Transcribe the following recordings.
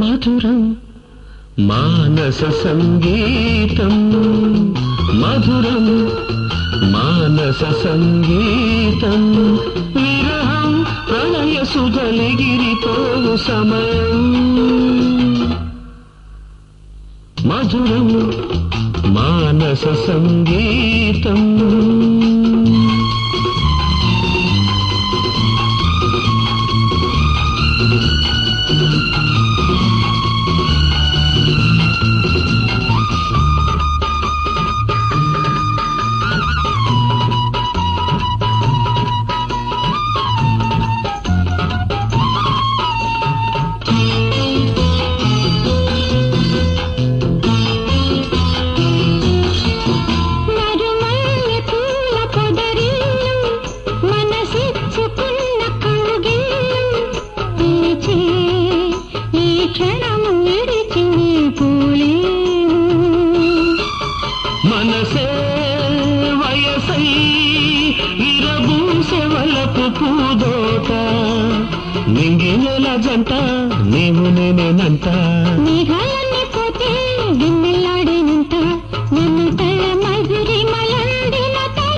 మధురం మానస సంగీతం మధురం మానస సంగీతం విరహం ప్రణయ సుధలిగిరిపోవు సమయం మధురం మానస సంగీతం నరుమల్లె పూల పొదరిల్లు మనసిచ్చుకున్న కౌగిల్లు పిలిచే ఈ క్షణము విడిచి పోలేను మనసే వయసై విరబూసె వలపు పూదోట నింగినెల జంట నీవు నేనేనంట మేఘాలన్నీ పోతే వెన్నెల్లాడేనంట నన్ను తల మధురి మలందిన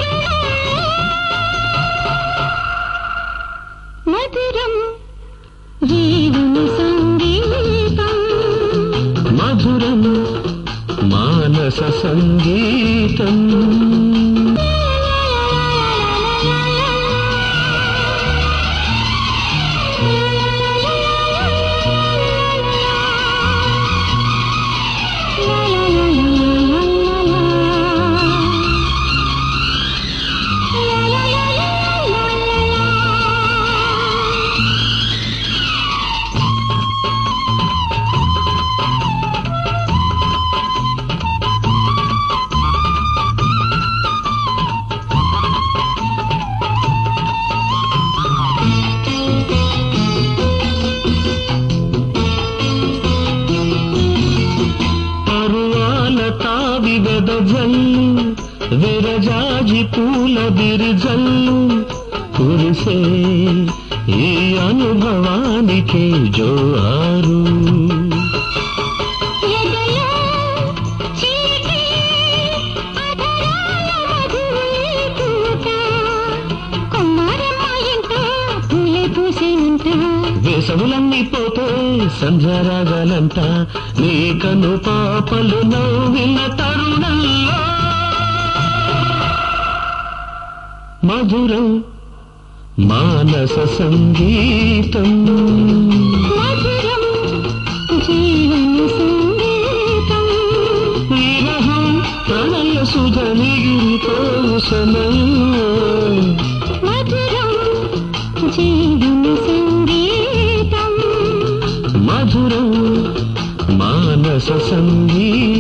మధురం జీవన సంగీతం మధురం మానస సంగీతం పరువాల తావి వెదజల్లు విరజాజి పూల బిరిజల్లు కురిసే ఈ అనుభవానికి జోహారు ఎదలో చీకటి అధరాల మధువులే పూట కొమ్మారమ్మ ఇంట పూలే పూసేనంట వేసవులన్నీ పోతే సంధ్యారాగాలంట నీ కను పాపలు నవ్విన తరుణంలో మధురం మానస సంగీతం మధురం జీవన సంగీతం విరహం ప్రణయ సుధనిగిరితో సమయం మధురం జీవన సంగీతం మధురం మానస సంగీతం